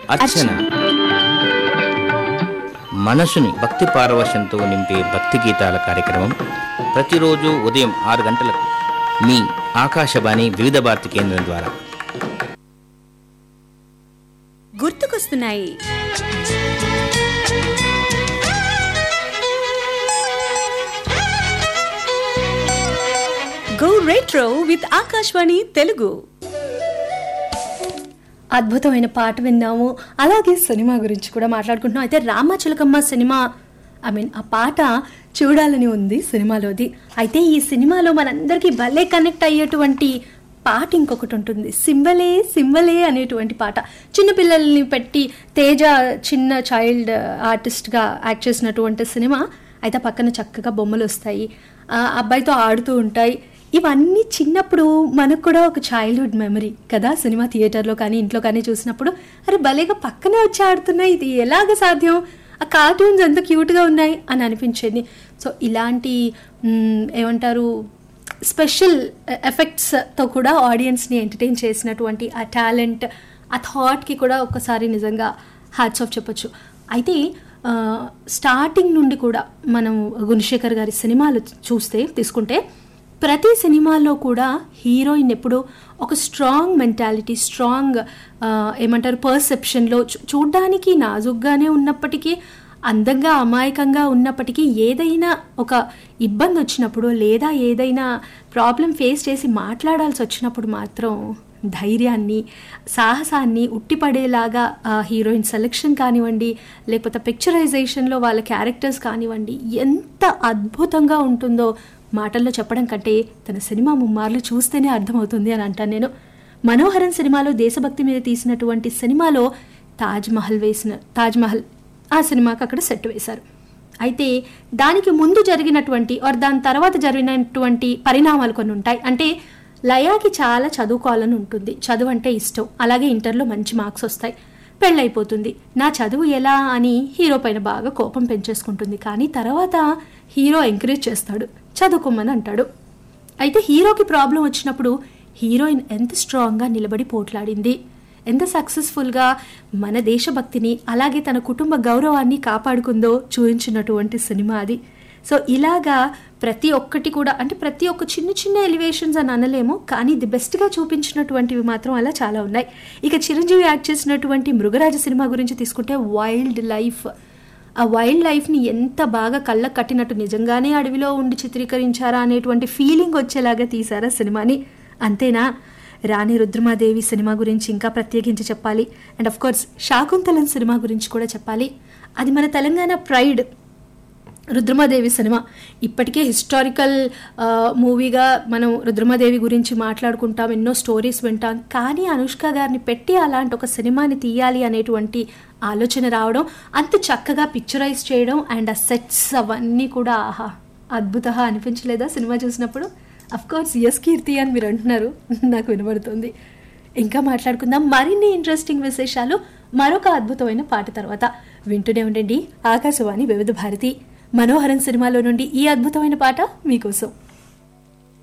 అర్చన మనసుని భక్తి పారవశంతో నింపే భక్తి గీతాల కార్యక్రమం ప్రతిరోజు ఉదయం ఆరు గంటలకు మీ ఆకాశవాణి వివిధ భారతి కేంద్రం ద్వారా గుర్తుకొస్తున్నాయి go retro with Akashvani Telugu అద్భుతమైన పాట విన్నాము అలాగే సినిమా గురించి కూడా మాట్లాడుకుంటున్నాం అయితే రామచిలకమ్మ సినిమా ఐ మీన్ ఆ పాట చూడాలని ఉంది సినిమాలోది అయితే ఈ సినిమాలో మనందరికీ భలే కనెక్ట్ అయ్యేటువంటి పాట ఇంకొకటి ఉంటుంది సింబలే సింబలే అనేటువంటి పాట చిన్నపిల్లల్ని పెట్టి తేజ చిన్న చైల్డ్ ఆర్టిస్ట్గా యాక్ట్ చేసినటువంటి సినిమా అయితే పక్కన చక్కగా బొమ్మలు వస్తాయి ఆ అబ్బాయితో ఆడుతూ ఉంటాయి ఇవన్నీ చిన్నప్పుడు మనకు కూడా ఒక చైల్డ్హుడ్ మెమరీ కదా సినిమా థియేటర్లో కానీ ఇంట్లో కానీ చూసినప్పుడు అరే భలేగా పక్కనే వచ్చి ఆడుతున్నాయి ఇది ఎలాగ సాధ్యం ఆ కార్టూన్స్ ఎంత క్యూట్గా ఉన్నాయి అని అనిపించేది సో ఇలాంటి మ్, ఏమంటారు స్పెషల్ ఎఫెక్ట్స్తో కూడా ఆడియన్స్ని ఎంటర్టైన్ చేసినటువంటి ఆ టాలెంట్ ఆ థాట్కి కూడా ఒక్కసారి నిజంగా హ్యాట్స్ ఆఫ్ చెప్పొచ్చు అయితే ఆ, స్టార్టింగ్ నుండి కూడా మనం గుణశేఖర్ గారి సినిమాలు చూస్తే తీసుకుంటే ప్రతి సినిమాలో కూడా హీరోయిన్ ఎప్పుడు ఒక స్ట్రాంగ్ మెంటాలిటీ స్ట్రాంగ్ ఏమంటారు పర్సెప్షన్లో చూడ్డానికి నాజుగ్గానే ఉన్నప్పటికీ అందంగా అమాయకంగా ఉన్నప్పటికీ ఏదైనా ఒక ఇబ్బంది వచ్చినప్పుడు లేదా ఏదైనా ప్రాబ్లం ఫేస్ చేసి మాట్లాడాల్సి వచ్చినప్పుడు మాత్రం ధైర్యాన్ని సాహసాన్ని ఉట్టిపడేలాగా ఆ హీరోయిన్ సెలెక్షన్ కానివ్వండి లేకపోతే పిక్చరైజేషన్లో వాళ్ళ క్యారెక్టర్స్ కానివ్వండి ఎంత అద్భుతంగా ఉంటుందో మాటల్లో చెప్పడం కంటే తన సినిమా ముమ్మార్లు చూస్తేనే అర్థమవుతుంది అని అంటాను నేను మనోహరన్ సినిమాలో దేశభక్తి మీద తీసినటువంటి సినిమాలో తాజ్ మహల్ వేసిన తాజ్ మహల్ ఆ సినిమాకి అక్కడ సెట్ వేశారు అయితే దానికి ముందు జరిగినటువంటి ఆర్ దాని తర్వాత జరిగినటువంటి పరిణామాలు కొన్ని ఉంటాయి అంటే లయాకి చాలా చదువుకోవాలని ఉంటుంది చదువు అంటే ఇష్టం అలాగే ఇంటర్లో మంచి మార్క్స్ వస్తాయి పెళ్ళైపోతుంది నా చదువు ఎలా అని హీరో పైన బాగా కోపం పెంచేసుకుంటుంది కానీ తర్వాత హీరో ఎంకరేజ్ చేస్తాడు చదువుకోమని అంటాడు అయితే హీరోకి ప్రాబ్లం వచ్చినప్పుడు హీరోయిన్ ఎంత స్ట్రాంగ్గా నిలబడి పోట్లాడింది ఎంత సక్సెస్ఫుల్గా మన దేశభక్తిని అలాగే తన కుటుంబ గౌరవాన్ని కాపాడుకుందో చూపించినటువంటి సినిమా అది సో ఇలాగా ప్రతి ఒక్కటి కూడా అంటే ప్రతి ఒక్క చిన్న చిన్న ఎలివేషన్స్ అని అనలేము కానీ ది బెస్ట్గా చూపించినటువంటివి మాత్రం అలా చాలా ఉన్నాయి ఇక చిరంజీవి యాక్ట్ చేసినటువంటి మృగరాజ సినిమా గురించి తీసుకుంటే వైల్డ్ లైఫ్ ఆ వైల్డ్ లైఫ్ని ఎంత బాగా కళ్ళకు కట్టినట్టు నిజంగానే అడవిలో ఉండి చిత్రీకరించారా అనేటువంటి ఫీలింగ్ వచ్చేలాగా తీశారా సినిమాని అంతేనా రాణి రుద్రమాదేవి సినిమా గురించి ఇంకా ప్రత్యేకించి చెప్పాలి and of course Shakuntalam cinema గురించి కూడా చెప్పాలి అది మన తెలంగాణ ప్రైడ్ రుద్రమాదేవి సినిమా ఇప్పటికే హిస్టారికల్ మూవీగా మనం రుద్రమాదేవి గురించి మాట్లాడుకుంటాం ఎన్నో స్టోరీస్ వింటాం కానీ అనుష్క గారిని పెట్టి అలాంటి ఒక సినిమాని తీయాలి అనేటువంటి ఆలోచన రావడం అంత చక్కగా పిక్చరైజ్ చేయడం అండ్ ఆ సెట్స్ అవన్నీ కూడా ఆహా అద్భుత అనిపించలేదా సినిమా చూసినప్పుడు అఫ్ కోర్స్ ఎస్ కీర్తి అని మీరు అంటున్నారు నాకు వినబడుతుంది ఇంకా మాట్లాడుకుందాం మరిన్ని ఇంట్రెస్టింగ్ విశేషాలు మరొక అద్భుతమైన పాట తర్వాత వింటూనే ఉండండి ఆకాశవాణి వివిధ భారతి మనోహరన్ సినిమాలో నుండి ఈ అద్భుతమైన పాట మీకోసం